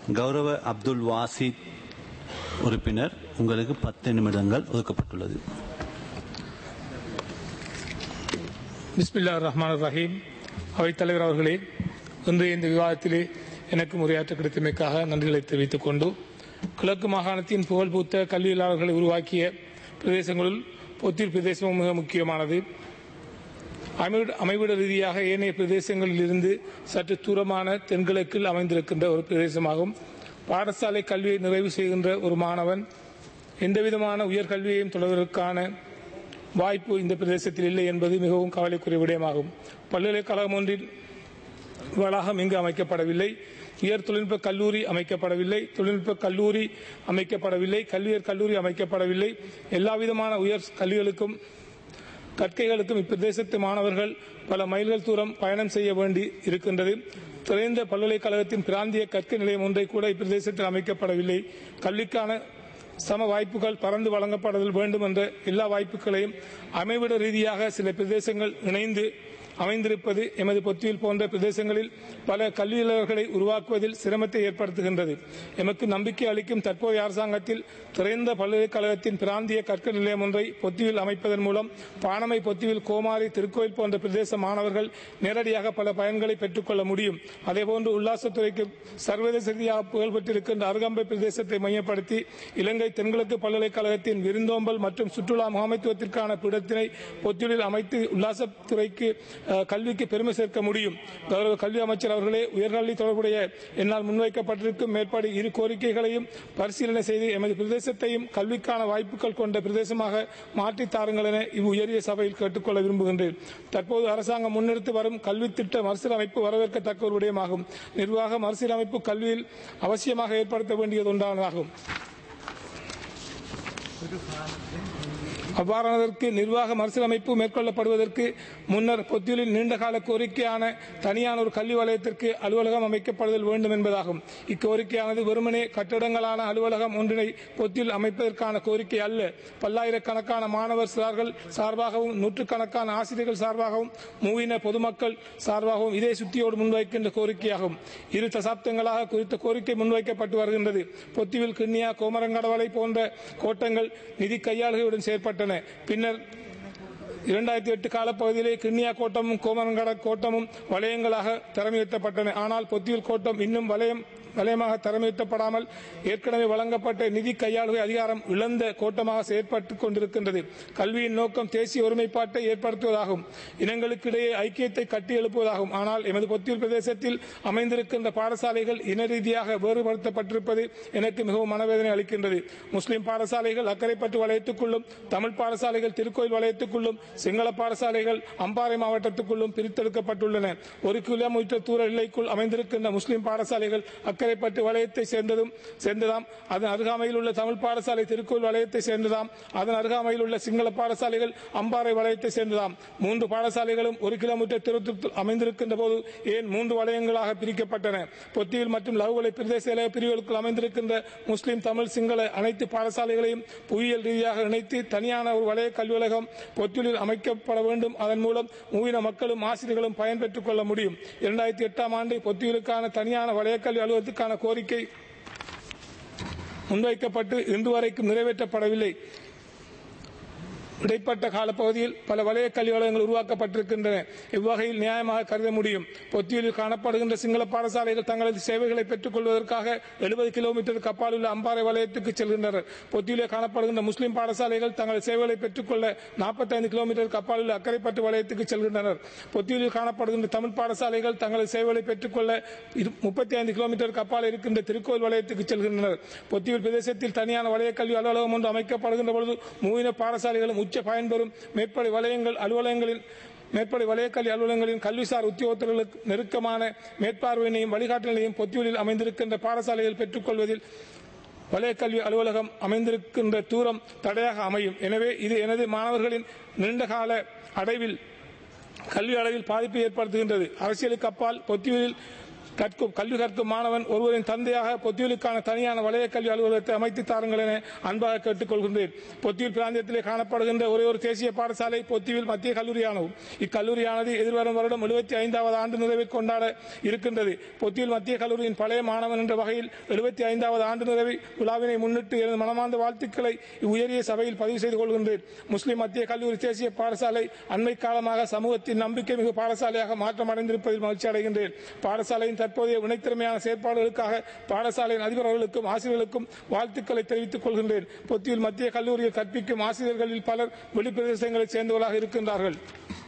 கௌரவ அப்துல் வாசித் உறுப்பினர் உங்களுக்கு பத்து நிமிடங்கள் ஒதுக்கப்பட்டுள்ளது பிஸ்மில்லா ரஹ்மான் ரஹீம் அவைத்தலைவர் அவர்களே இன்றைய இந்த விவாதத்திலே எனக்கு உரையாற்ற கிடைத்தமைக்காக நன்றிகளை தெரிவித்துக் கொண்டு கிழக்கு மாகாணத்தின் புகழ்பூத்த கல்வியாளர்களை உருவாக்கிய பிரதேசங்களுள் பொத்தில் பிரதேசமும் மிக முக்கியமானது அமைவிட அமைவிட ரீதியாக ஏனைய பிரதேசங்களில் இருந்து சற்று தூரமான தென்கிழக்கில் அமைந்திருக்கின்ற ஒரு பிரதேசமாகும் பாடசாலை கல்வியை நிறைவு செய்கின்ற ஒரு மாணவன் எந்தவிதமான உயர்கல்வியையும் தொடர்வதற்கான வாய்ப்பு இந்த பிரதேசத்தில் இல்லை என்பது மிகவும் கவலைக்குரிய விடயமாகும் பல்கலைக்கழகம் ஒன்றின் வளாகம் இங்கு அமைக்கப்படவில்லை உயர் தொழில்நுட்ப கல்லூரி அமைக்கப்படவில்லை தொழில்நுட்ப கல்லூரி அமைக்கப்படவில்லை கல்வியர் கல்லூரி அமைக்கப்படவில்லை எல்லாவிதமான உயர் கல்விகளுக்கும் கற்கைகளுக்கும் இப்பிரதேசத்து மாணவர்கள் பல மைல்கள் தூரம் பயணம் செய்ய வேண்டி இருக்கின்றது துறைந்த பல்கலைக்கழகத்தின் பிராந்திய கற்கை நிலையம் ஒன்றை கூட இப்பிரதேசத்தில் அமைக்கப்படவில்லை கல்விக்கான சம வாய்ப்புகள் பறந்து வழங்கப்படுதல் வேண்டும் என்ற எல்லா வாய்ப்புகளையும் அமைவிட ரீதியாக சில பிரதேசங்கள் இணைந்து அமைந்திருப்பது எமது பொத்தியில் போன்ற பிரதேசங்களில் பல கல்வியாளர்களை உருவாக்குவதில் சிரமத்தை ஏற்படுத்துகின்றது எமக்கு நம்பிக்கை அளிக்கும் தற்போதைய அரசாங்கத்தில் திறந்த பல்கலைக்கழகத்தின் பிராந்திய கற்க நிலையம் ஒன்றை பொத்தியில் அமைப்பதன் மூலம் பாணமை பொத்தியில் கோமாரி திருக்கோயில் போன்ற பிரதேச மாணவர்கள் நேரடியாக பல பயன்களை பெற்றுக்கொள்ள முடியும் அதேபோன்று உல்லாசத்துறைக்கு சர்வதேச ரீதியாக புகழ்பெற்றிருக்கின்ற அருகம்பை பிரதேசத்தை மையப்படுத்தி இலங்கை தென்கிழக்கு பல்கலைக்கழகத்தின் விருந்தோம்பல் மற்றும் சுற்றுலா முகாமைத்துவத்திற்கான பீடத்தினை பொத்தியில் அமைத்து உல்லாசத்துறைக்கு அஹ், கல்விக்கு பெருமை சேர்க்க முடியும் கௌரவ கல்வி அமைச்சர் அவர்களே உயர்கல்வி தொடர்புடைய என்னால் முன்வைக்கப்பட்டிருக்கும் மேற்படி இரு கோரிக்கைகளையும் பரிசீலனை செய்து எமது பிரதேசத்தையும் கல்விக்கான வாய்ப்புகள் கொண்ட பிரதேசமாக மாற்றித் தாருங்கள் என இவ் உயரிய சபையில் கேட்டுக்கொள்ள விரும்புகின்றேன் தற்போது அரசாங்கம் முன்னெடுத்து வரும் கல்வி திட்ட மறுசீரமைப்பு வரவேற்கத்தக்க ஒரு விடயமாகும் நிர்வாக மறுசீரமைப்பு கல்வியில் அவசியமாக ஏற்படுத்த வேண்டியது ஒன்றானதாகும் அவ்வாறானதற்கு நிர்வாக மறுசீரமைப்பு மேற்கொள்ளப்படுவதற்கு முன்னர் பொத்தியூரில் நீண்டகால கோரிக்கையான தனியான ஒரு கல்வி வலயத்திற்கு அலுவலகம் அமைக்கப்படுதல் வேண்டும் என்பதாகும் இக்கோரிக்கையானது வெறுமனே கட்டடங்களான அலுவலகம் ஒன்றினை பொத்தியில் அமைப்பதற்கான கோரிக்கை அல்ல பல்லாயிரக்கணக்கான மாணவர் சிறார்கள் சார்பாகவும் நூற்றுக்கணக்கான ஆசிரியர்கள் சார்பாகவும் மூவின பொதுமக்கள் சார்பாகவும் இதே சுத்தியோடு முன்வைக்கின்ற கோரிக்கையாகும் இரு தசாப்தங்களாக குறித்த கோரிக்கை முன்வைக்கப்பட்டு வருகின்றது பொத்திவில் கிண்ணியா கோமரங்கடவளை போன்ற கோட்டங்கள் நிதி கையாளுகையுடன் செயற்பட்டன பின்னர் இரண்டாயிரத்தி எட்டு காலப்பகுதியிலே கிண்ணியா கோட்டமும் கோமரங்கட கோட்டமும் வலயங்களாக திறமையுத்தப்பட்டன ஆனால் பொத்தியில் கோட்டம் இன்னும் வலயம் வலயமாக திறமையுத்தப்படாமல் ஏற்கனவே வழங்கப்பட்ட நிதி கையாளுகை அதிகாரம் இழந்த கோட்டமாக செயற்பட்டுக் கொண்டிருக்கின்றது கல்வியின் நோக்கம் தேசிய ஒருமைப்பாட்டை ஏற்படுத்துவதாகும் இனங்களுக்கிடையே ஐக்கியத்தை கட்டியெழுப்புவதாகும் ஆனால் எமது பொத்தியில் பிரதேசத்தில் அமைந்திருக்கின்ற பாடசாலைகள் இன ரீதியாக வேறுபடுத்தப்பட்டிருப்பது எனக்கு மிகவும் மனவேதனை அளிக்கின்றது முஸ்லிம் பாடசாலைகள் அக்கரைப்பற்று வலயத்துக்குள்ளும் தமிழ் பாடசாலைகள் திருக்கோயில் வலயத்துக்குள்ளும் சிங்கள பாடசாலைகள் அம்பாறை மாவட்டத்துக்குள்ளும் பிரித்தெடுக்கப்பட்டுள்ளன ஒரு கிலோமீட்டர் தூர எல்லைக்குள் அமைந்திருக்கின்ற முஸ்லிம் பாடசாலைகள் அக்கரைப்பட்டு வலயத்தை சேர்ந்ததும் சேர்ந்ததாம் அதன் அருகாமையில் உள்ள தமிழ் பாடசாலை திருக்கோயில் வலயத்தை சேர்ந்ததாம் அதன் அருகாமையில் உள்ள சிங்கள பாடசாலைகள் அம்பாறை வலயத்தை சேர்ந்ததாம் மூன்று பாடசாலைகளும் ஒரு கிலோமீட்டர் தூரத்தில் அமைந்திருக்கின்ற போது ஏன் மூன்று வலயங்களாக பிரிக்கப்பட்டன பொத்தியில் மற்றும் லவுவலை பிரதேச எல்லை பிரிவுகளுக்குள் அமைந்திருக்கின்ற முஸ்லிம் தமிழ் சிங்கள அனைத்து பாடசாலைகளையும் புவியியல் ரீதியாக இணைத்து தனியான ஒரு வலய கல்வியலகம் பொத்தியில் அமைக்கப்பட வேண்டும் அதன் மூலம் மூவின மக்களும் ஆசிரியர்களும் பயன்பெற்றுக் கொள்ள முடியும் இரண்டாயிரத்தி எட்டாம் ஆண்டு பொத்தியிலுக்கான தனியான வலயக்கல்வி அலுவலகத்துக்கான கோரிக்கை முன்வைக்கப்பட்டு இன்று வரைக்கும் நிறைவேற்றப்படவில்லை இடைப்பட்ட காலப்பகுதியில் பல வலய கல்வி வலயங்கள் உருவாக்கப்பட்டிருக்கின்றன இவ்வகையில் நியாயமாக கருத முடியும் பொத்தியூரில் காணப்படுகின்ற சிங்கள பாடசாலைகள் தங்களது சேவைகளை பெற்றுக் கொள்வதற்காக எழுபது கிலோமீட்டருக்கு அப்பால் உள்ள அம்பாறை வலயத்துக்கு செல்கின்றனர் பொத்தியூரில் காணப்படுகின்ற முஸ்லிம் பாடசாலைகள் தங்களது சேவைகளை பெற்றுக்கொள்ள நாற்பத்தைந்து கிலோமீட்டருக்கு அப்பால் உள்ள அக்கரைப்பட்டு வலயத்துக்கு செல்கின்றனர் பொத்தியூரில் காணப்படுகின்ற தமிழ் பாடசாலைகள் தங்களது சேவைகளை பெற்றுக்கொள்ள முப்பத்தி ஐந்து கிலோமீட்டருக்கு அப்பால் இருக்கின்ற திருக்கோயில் வலயத்துக்கு செல்கின்றனர் பொத்தியூர் பிரதேசத்தில் தனியான வலய கல்வி அலுவலகம் ஒன்று அமைக்கப்படுகின்ற பொழுது மூவின பாடசாலைகளும் உச்ச பயன்பெறும் மேற்படி வலயங்கள் அலுவலகங்களில் மேற்படி வலயக்கல்வி அலுவலகங்களின் கல்விசார் உத்தியோகத்தர்களுக்கு நெருக்கமான மேற்பார்வையினையும் வழிகாட்டலையும் பொத்தியூரில் அமைந்திருக்கின்ற பாடசாலைகள் பெற்றுக்கொள்வதில் வலயக்கல்வி அலுவலகம் அமைந்திருக்கின்ற தூரம் தடையாக அமையும் எனவே இது எனது மாணவர்களின் நீண்டகால அடைவில் கல்வி அளவில் பாதிப்பை ஏற்படுத்துகின்றது அரசியலுக்கு அப்பால் பொத்தியூரில் கற்கும் கல்வி கற்கும் மாணவன் ஒருவரின் தந்தையாக பொத்தியூலுக்கான தனியான வலய கல்வி அலுவலகத்தை அமைத்து தாருங்கள் என அன்பாக கேட்டுக்கொள்கின்றேன் பொத்தியூல் பிராந்தியத்திலே காணப்படுகின்ற ஒரே ஒரு தேசிய பாடசாலை பொத்தியூல் மத்திய கல்லூரியானது இக்கல்லூரியானது எதிர்வரும் வருடம் எழுபத்தி ஐந்தாவது ஆண்டு நிறைவை கொண்டாட இருக்கின்றது பொத்தியூல் மத்திய கல்லூரியின் பழைய மாணவன் என்ற வகையில் எழுபத்தி ஐந்தாவது ஆண்டு நிறைவை விழாவினை முன்னிட்டு எனது மனமார்ந்த வாழ்த்துக்களை உயரிய சபையில் பதிவு செய்து கொள்கின்றேன் முஸ்லிம் மத்திய கல்லூரி தேசிய பாடசாலை அண்மை காலமாக சமூகத்தின் நம்பிக்கை மிகு பாடசாலையாக மாற்றம் அடைந்திருப்பதில் மகிழ்ச்சி அடைகின்றேன் பாடசாலையின் தற்போதைய வினைத்திறமையான செயற்பாடுகளுக்காக பாடசாலையின் அதிபர் அவர்களுக்கும் ஆசிரியர்களுக்கும் வாழ்த்துக்களை தெரிவித்துக் கொள்கின்றேன் பொத்தியில் மத்திய கல்லூரியில் கற்பிக்கும் ஆசிரியர்களில் பலர் வெளிப்பிரதேசங்களைச் சேர்ந்தவர்களாக இருக்கின்றார்கள்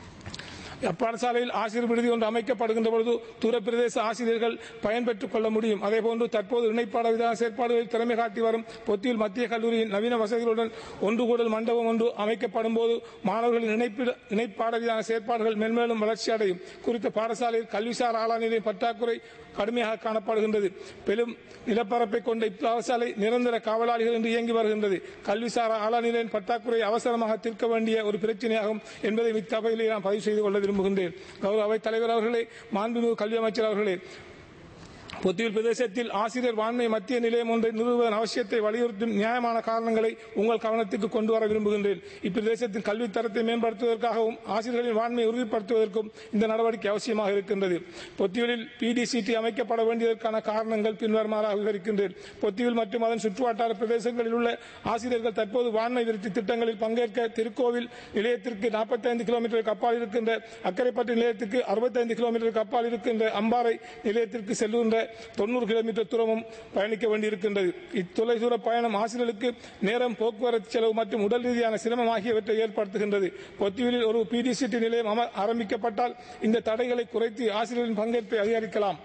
அப்பாடசாலையில் ஆசிரியர் விடுதி ஒன்று அமைக்கப்படுகின்ற பொழுது தூர பிரதேச ஆசிரியர்கள் பயன்பெற்றுக் கொள்ள முடியும் அதேபோன்று தற்போது இணைப்பாட விதான செயற்பாடுகளில் திறமை காட்டி வரும் பொத்தியில் மத்திய கல்லூரியின் நவீன வசதிகளுடன் ஒன்று கூடல் மண்டபம் ஒன்று அமைக்கப்படும் போது மாணவர்களின் இணைப்பிட இணைப்பாட விதான செயற்பாடுகள் மென்மேலும் வளர்ச்சி அடையும் குறித்த பாடசாலையில் கல்விசார் ஆளாநிலை பற்றாக்குறை கடுமையாக காணப்படுகின்றது பெரும் நிலப்பரப்பை கொண்ட இப்பாடசாலை நிரந்தர காவலாளிகள் என்று இயங்கி வருகின்றது கல்விசார் ஆளாநிலையின் பற்றாக்குறை அவசரமாக தீர்க்க வேண்டிய ஒரு பிரச்சனையாகும் என்பதை இத்தவையிலே நான் பதிவு செய்து கொள்ள விரும்புகின்றேன் கௌரவ அவைத் தலைவர் அவர்களே மாண்புமிகு கல்வி அமைச்சர் அவர்களே பொத்தியில் பிரதேசத்தில் ஆசிரியர் வாண்மை மத்திய நிலையம் ஒன்றை நிறுவுவதன் அவசியத்தை வலியுறுத்தும் நியாயமான காரணங்களை உங்கள் கவனத்துக்கு கொண்டு வர விரும்புகின்றேன் இப்பிரதேசத்தின் கல்வித் தரத்தை மேம்படுத்துவதற்காகவும் ஆசிரியர்களின் வாண்மையை உறுதிப்படுத்துவதற்கும் இந்த நடவடிக்கை அவசியமாக இருக்கின்றது பொத்தியூரில் பிடிசிடி அமைக்கப்பட வேண்டியதற்கான காரணங்கள் பின்வருமாறாக விவரிக்கின்றேன் பொத்தியூர் மற்றும் அதன் சுற்றுவட்டார பிரதேசங்களில் உள்ள ஆசிரியர்கள் தற்போது வாண்மை விருத்தி திட்டங்களில் பங்கேற்க திருக்கோவில் நிலையத்திற்கு 45 கிலோமீட்டருக்கு அப்பால் இருக்கின்ற அக்கரைப்பட்டு நிலையத்துக்கு 65 கிலோமீட்டருக்கு அப்பால் இருக்கின்ற அம்பாறை நிலையத்திற்கு செல்லுகின்ற தொண்ணூறு கிலோமீட்டர் தூரமும் பயணிக்க வேண்டியிருக்கின்றது இத்தொலைதூர பயணம் ஆசிரியர்களுக்கு நேரம் போக்குவரத்து செலவு மற்றும் உடல் ரீதியான சிரமம் ஆகியவற்றை ஏற்படுத்துகின்றது பொத்தியூரில் ஒரு பிடிசிடி நிலையம் அம- ஆரம்பிக்கப்பட்டால் இந்த தடைகளை குறைத்து ஆசிரியர்களின் பங்கேற்பை அதிகரிக்கலாம்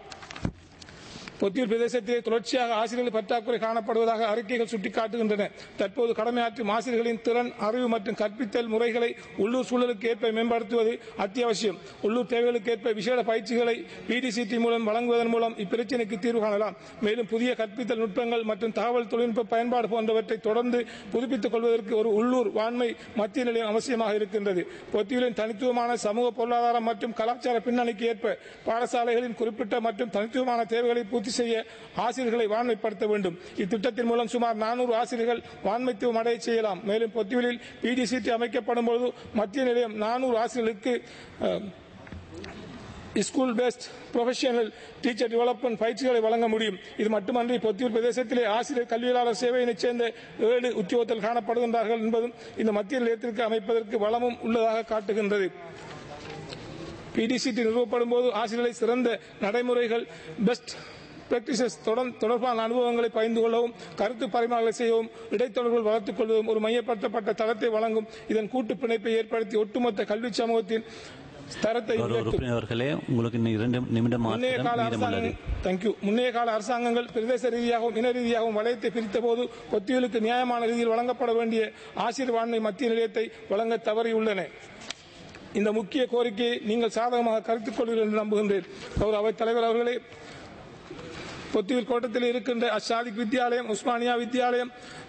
பொத்தியூர் பிரதேசத்திலே தொடர்ச்சியாக ஆசிரியர்கள் பற்றாக்குறை காணப்படுவதாக அறிக்கைகள் சுட்டிக்காட்டுகின்றன தற்போது கடமையாற்றும் ஆசிரியர்களின் திறன் அறிவு மற்றும் கற்பித்தல் முறைகளை உள்ளூர் சூழலுக்கு ஏற்ப மேம்படுத்துவது அத்தியாவசியம் உள்ளூர் தேவைகளுக்கு ஏற்ப விசேட பயிற்சிகளை பிடிசிடி மூலம் வழங்குவதன் மூலம் இப்பிரச்சினைக்கு தீர்வு காணலாம் மேலும் புதிய கற்பித்தல் நுட்பங்கள் மற்றும் தகவல் தொழில்நுட்ப பயன்பாடு போன்றவற்றை தொடர்ந்து புதுப்பித்துக் கொள்வதற்கு ஒரு உள்ளூர் வாண்மை மத்திய நிலையம் அவசியமாக இருக்கின்றது பொத்தியூரின் தனித்துவமான சமூக பொருளாதார மற்றும் கலாச்சார பின்னணிக்கு ஏற்ப பாடசாலைகளின் குறிப்பிட்ட மற்றும் தனித்துவமான தேவைகளை பூர்த்தி செய்ய ஆசிரியர்களை வாண்மைப்படுத்த வேண்டும் இத்திட்டத்தின் மூலம் சுமார் நானூறு ஆசிரியர்கள் வாண்மைத்துவம் அடைய செய்யலாம் மேலும் பொத்தியூரில் பிடிசிடி அமைக்கப்படும் பொழுது மத்திய நிலையம் நானூறு ஆசிரியர்களுக்கு ah, school based professional teacher development பயிற்சிகளை வழங்க முடியும் இது மட்டுமன்றி பொத்தியூர் பிரதேசத்திலே ஆசிரியர் கல்வியாளர் சேவையினைச் சேர்ந்த ஏழு உத்தியோகத்தில் காணப்படுகின்றார்கள் என்பதும் இந்த மத்திய நிலையத்திற்கு அமைப்பதற்கு வளமும் உள்ளதாக காட்டுகின்றது பிடிசிடி நிறுவப்படும் போது ஆசிரியர்களை சிறந்த நடைமுறைகள் பெஸ்ட் பிராக்டிசஸ் தொடர்பான அனுபவங்களை பகிர்ந்து கொள்ளவும் கருத்து பரிமாறலை செய்யவும் இடைத்தொடர்புகள் வளர்த்துக் கொள்வதும் ஒரு மையப்படுத்தப்பட்ட தளத்தை வழங்கும் இதன் கூட்டு பிணைப்பை ஏற்படுத்தி ஒட்டுமொத்த கல்வி சமூகத்தின் தரத்தை கௌரவ உயர்த்தும் உறுப்பினர் அவர்களே உங்களுக்கு இன்னும் இரண்டு நிமிடம் முன்னைய மாத்திரம் கால மீதமுள்ளது அரசாங்கம் தேங்க்யூ முன்னைய கால அரசாங்கங்கள் பிரதேச ரீதியாகவும் இன ரீதியாகவும் வலயத்தை பிரித்த போது பொத்தியலுக்கு நியாயமான ரீதியில் வழங்கப்பட வேண்டிய ஆசீர்வாண்மை மத்திய நிலையத்தை வழங்க தவறியுள்ளன இந்த முக்கிய கோரிக்கையை நீங்கள் சாதகமாக கருத்துக் கொள்வீர்கள் என்று நம்புகின்றேன் கௌரவ அவைத் தலைவர் அவர்களே பொத்தியூர் கோட்டத்தில் இருக்கின்ற அஷாதிக் வித்யாலயம் உஸ்மானியா வித்யாலயம்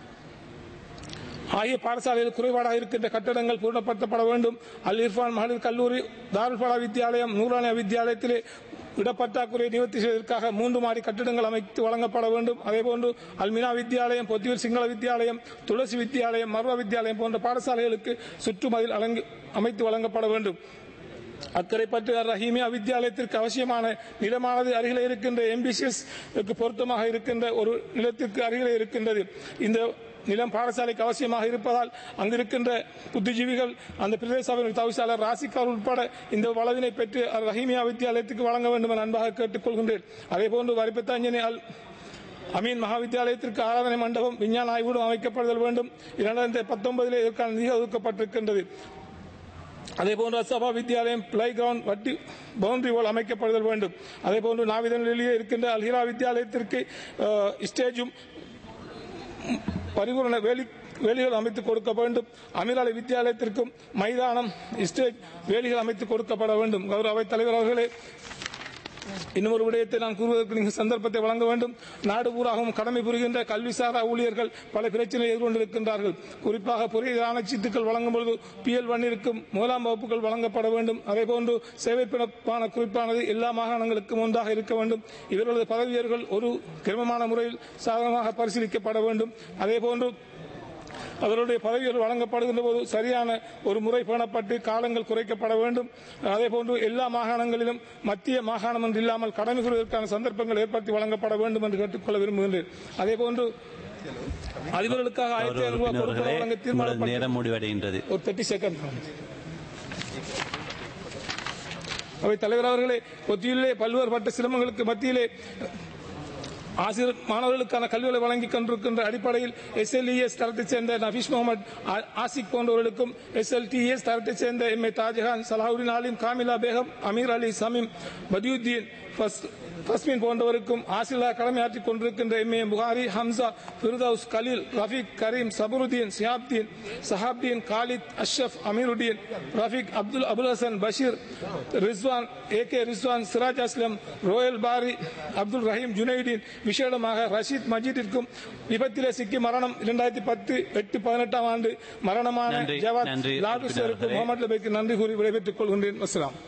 ஆகிய பாடசாலையில் குறைபாடாக இருக்கின்ற கட்டடங்கள் பூர்ணப்படுத்தப்பட வேண்டும் அல் இர்ஃபான் மகளிர் கல்லூரி தாருல் ஃபலா வித்யாலயம் நூறானியா வித்யாலயத்திலே இடப்பற்றாக்குறை நிவர்த்தி செய்வதற்காக மூன்று மாடி கட்டிடங்கள் அமைத்து வழங்கப்பட வேண்டும் அதேபோன்று அல்மினா வித்யாலயம் பொத்தியூர் சிங்கள வித்யாலயம் துளசி வித்யாலயம் மர்வ வித்யாலயம் போன்ற பாடசாலைகளுக்கு சுற்றுமதில் அலங்கு அமைத்து வழங்கப்பட வேண்டும் அக்கரைப்பட்டு ரஹீமியா வித்யாலயத்திற்கு அவசியமான நிலமானது அருகிலே இருக்கின்ற எம்பிசிஎஸ் பொருத்தமாக இருக்கின்ற ஒரு நிலத்திற்கு அருகிலே இருக்கின்றது இந்த நிலம் பாடசாலைக்கு அவசியமாக இருப்பதால் அங்கிருக்கின்ற புத்திஜீவிகள் அந்த பிரதேச சபையின் தவிசாளர் ராசிக்கார் உட்பட இந்த வளவினை பெற்று அர் ரஹீமியா வித்யாலயத்துக்கு வழங்க வேண்டும் என அன்பாக கேட்டுக்கொள்கின்றேன் அதேபோன்று வரிப்பத்தாஞ்சனி அல் அமீன் மகாவித்யாலயத்திற்கு ஆராதனை மண்டபம் விஞ்ஞான ஆய்வுடன் அமைக்கப்படுதல் வேண்டும் இரண்டாயிரத்தி பத்தொன்பதிலே இதற்கான நிதி ஒதுக்கப்பட்டிருக்கின்றது அதேபோன்று அசபா வித்யாலயம் பிளே கிரவுண்ட் வட்டி பவுண்டரி வால் அமைக்கப்படுதல் வேண்டும் அதேபோன்று நாவிதனிலேயே இருக்கின்ற அல்ஹிரா வித்யாலயத்திற்கு அஹ், ஸ்டேஜும் பரிபூரண வேலி வேலிகள் அமைத்து கொடுக்க வேண்டும் அமீராலி வித்யாலயத்திற்கும் மைதானம் ஸ்டேஜ் வேலிகள் அமைத்து கொடுக்கப்பட வேண்டும் கௌரவ அவைத் தலைவர் அவர்களே இன்னொரு விடயத்தை நான் கூறுவதற்கு நீங்கள் சந்தர்ப்பத்தை வழங்க வேண்டும் நாடு பூராகவும் கடமை புரிகின்ற கல்விசாரா ஊழியர்கள் பல பிரச்சனைகளை எதிர்கொண்டிருக்கின்றார்கள் குறிப்பாக பொறியியலான சீட்டுகள் வழங்கும் பொழுது பிஎல் வன்னிற்கும் முதலாம் வகுப்புகள் வழங்கப்பட வேண்டும் அதேபோன்று சேவை பிறப்பான குறிப்பானது எல்லா மாகாணங்களுக்கும் ஒன்றாக இருக்க வேண்டும் இவர்களது பதவியர்கள் ஒரு கிரமமான முறையில் சாதகமாக பரிசீலிக்கப்பட வேண்டும் அதேபோன்று அவருடைய பதவிகள் வழங்கப்படுகின்ற போது சரியான ஒரு முறை பேணப்பட்டு காலங்கள் குறைக்கப்பட வேண்டும் அதேபோன்று எல்லா மாகாணங்களிலும் மத்திய மாகாணம் என்று இல்லாமல் கடமை புரிவதற்கான சந்தர்ப்பங்கள் ஏற்படுத்தி வழங்கப்பட வேண்டும் என்று கேட்டுக்கொள்ள விரும்புகின்றேன் அதேபோன்று அதிபர்களுக்காக ஆயிரத்தி கௌரவ ஐநூறு ரூபாய் கொடுப்பது உறுப்பினர்களே வழங்க உங்களது தீர்மானம் நேரம் முடிவடைகின்றது ஒரு தேர்ட்டி செகண்ட் அவை தலைவர் அவர்களே ஒத்தியிலே பல்வேறுபட்ட சிரமங்களுக்கு மத்தியிலே ஆசிரியர் மாணவர்களுக்கான கல்விகளை வழங்கிக் கொண்டிருக்கின்ற அடிப்படையில் எஸ்எல்இஎஸ் தரத்தைச் சேர்ந்த நபீஷ் முகமது ஆ- ஆசிக் போன்றவர்களுக்கும் எஸ்எல்டிஎஸ் தரத்தைச் சேர்ந்த எம் ஏ தாஜஹான் சலாஹுடின் ஆலிம் காமிலா பேகம் அமீர் அலி சமீம் பதியுத்தீன் ஃபஸ்- ஃபஸ்மின் போன்றவருக்கும் ஆசிரியர் கடமையாற்றிக் கொண்டிருக்கின்ற எம் ஏ புகாரி ஹம்சா ஃபிர்தவுஸ் கலீல் ரஃபீக் கரீம் சபருதீன் சியாப்தீன் சஹாப்தீன் காலித் அஷ்ரப் அமீருddin ரஃபீக் அப்துல் அபுல் ஹசன் பஷீர் ரிஸ்வான் ஏ கே ரிஸ்வான் சிராஜ் அஸ்லம் ரோயல் பாரி அப்துல் ரஹீம் ஜுனைதீன் விசேடமாக ரஷீத் மஜீதிற்கும் விபத்திலே சிக்கி மரணம் இரண்டாயிரத்தி பத்து எட்டு பதினெட்டாம் ஆண்டு மரணமான நன்றி, ஜவாத் நன்றி, லாடு உறுப்பினர்களே. முகமது லபைக்கு நன்றி கூறி விடைபெற்றுக் கொள்கின்றேன் அஸ்லாம்